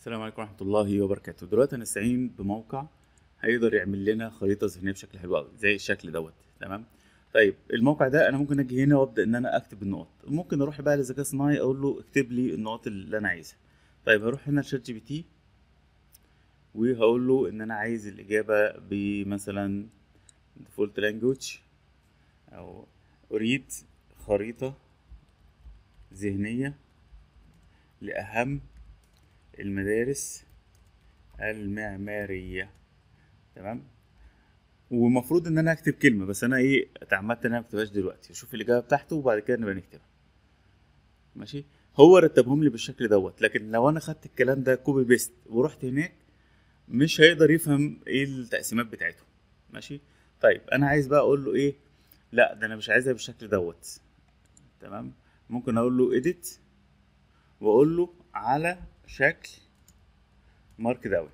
السلام عليكم ورحمة الله وبركاته دلوقتي هنستعين بموقع هيقدر يعمل لنا خريطة ذهنية بشكل حلو قوي زي الشكل دوت تمام طيب الموقع ده انا ممكن اجي هنا وابدا ان انا اكتب النقط ممكن اروح بقى للذكاء الصناعي اقول له اكتب لي النقط اللي انا عايزها طيب هروح هنا لشات جي بي تي وهقول له ان انا عايز الاجابة بمثلا default language او اريد خريطة ذهنية لأهم المدارس المعمارية تمام ومفروض ان انا اكتب كلمة بس انا ايه اتعمدت ان انا مكتبهاش دلوقتي اشوف الاجابة بتاعته وبعد كده نبقى نكتبها ماشي هو رتبهم لي بالشكل دوت لكن لو انا خدت الكلام ده كوبي بيست ورحت هناك مش هيقدر يفهم ايه التقسيمات بتاعته ماشي طيب انا عايز بقى اقول له ايه لا ده انا مش عايزها بالشكل دوت تمام ممكن اقول له edit واقول له على شكل مارك داون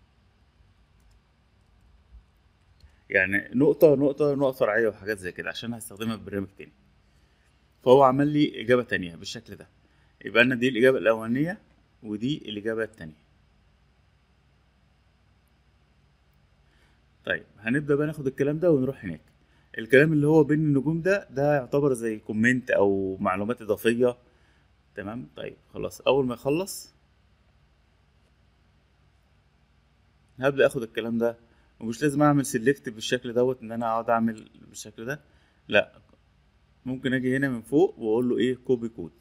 يعني نقطة نقطة نقطة فرعية وحاجات زي كده عشان هستخدمها في برنامج تاني فهو عمل لي إجابة تانية بالشكل ده يبقى أنا دي الإجابة الأولانية ودي الإجابة التانية طيب هنبدأ بقى ناخد الكلام ده ونروح هناك الكلام اللي هو بين النجوم ده ده يعتبر زي كومنت أو معلومات إضافية تمام طيب خلاص أول ما يخلص هبدأ اخد الكلام ده ومش لازم اعمل سيلكت بالشكل دوت ان انا اقعد اعمل بالشكل ده لا ممكن اجي هنا من فوق واقول له ايه كوبي كود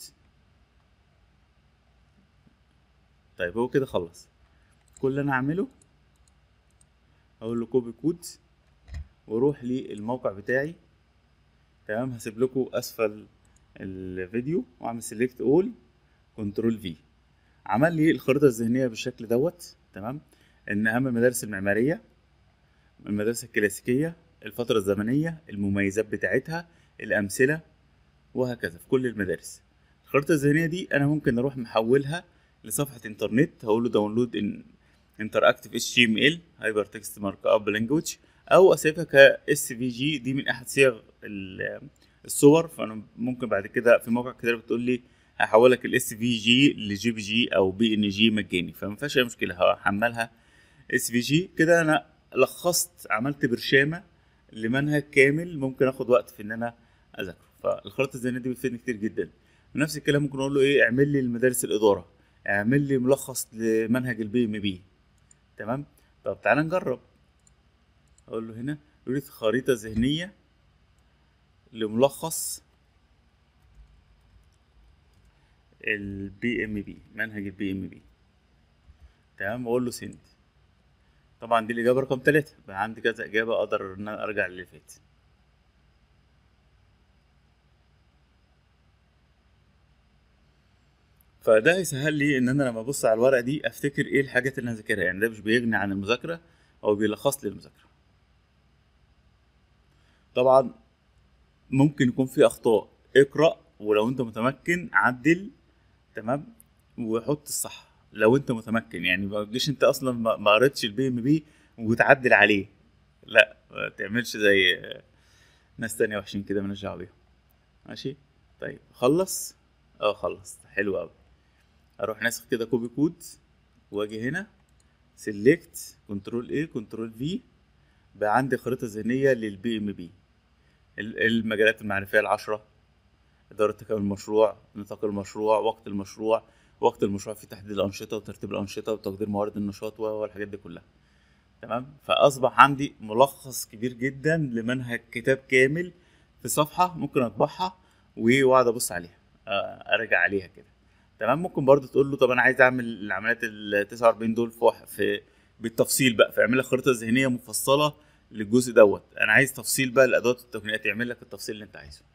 طيب هو كده خلص كل اللي انا اعمله اقول له كوبي كود واروح للموقع بتاعي تمام هسيب لكم اسفل الفيديو واعمل سيلكت اول كنترول في عمل لي الخريطه الذهنيه بالشكل دوت تمام ان اهم المدارس المعماريه المدارس الكلاسيكيه الفتره الزمنيه المميزات بتاعتها الامثله وهكذا في كل المدارس الخريطه الذهنيه دي انا ممكن اروح محولها لصفحه انترنت هقول له داونلود ان انتراكتيف اتش تي ام ال هايبر تكست مارك اب لانجوج او اسيبها ك اس في جي دي من احد صيغ الصور فانا ممكن بعد كده في موقع كده بتقول لي هحولك الاس في جي لجي بي جي او بي ان جي مجاني فما فيهاش اي مشكله هحملها اس في جي كده انا لخصت عملت برشامه لمنهج كامل ممكن اخد وقت في ان انا اذاكره فالخريطه الذهنيه دي بتفيدني كتير جدا ونفس الكلام ممكن اقول له ايه اعمل لي المدارس الاداره اعمل لي ملخص لمنهج البي ام بي تمام طب تعالى نجرب اقول له هنا اريد خريطه ذهنيه لملخص البي ام بي منهج البي ام بي تمام واقول له سند طبعا دي الاجابه رقم ثلاثة بقى عندي كذا اجابه اقدر ان انا ارجع للي فات فده هيسهل لي ان انا لما ابص على الورقه دي افتكر ايه الحاجات اللي انا ذاكرها يعني ده مش بيغني عن المذاكره او بيلخص لي المذاكره طبعا ممكن يكون في اخطاء اقرا ولو انت متمكن عدل تمام وحط الصح لو انت متمكن يعني ما تجيش انت اصلا ما قريتش البي ام بي وتعدل عليه لا ما تعملش زي ناس تانية وحشين كده مالناش دعوه بيهم ماشي طيب خلص اه خلص حلو قوي اروح ناسخ كده كوبي كود واجي هنا سيلكت كنترول ايه كنترول في بقى عندي خريطه ذهنيه للبي ام بي المجالات المعرفيه العشره إدارة تكامل المشروع نطاق المشروع وقت المشروع وقت المشروع في تحديد الأنشطة وترتيب الأنشطة وتقدير موارد النشاط والحاجات دي كلها تمام فأصبح عندي ملخص كبير جدا لمنهج كتاب كامل في صفحة ممكن أطبعها وأقعد أبص عليها أرجع عليها كده تمام ممكن برضو تقول له طب أنا عايز أعمل العمليات ال 49 دول في بالتفصيل بقى فيعمل لك خريطة ذهنية مفصلة للجزء دوت أنا عايز تفصيل بقى الأدوات والتقنيات يعمل لك التفصيل اللي أنت عايزه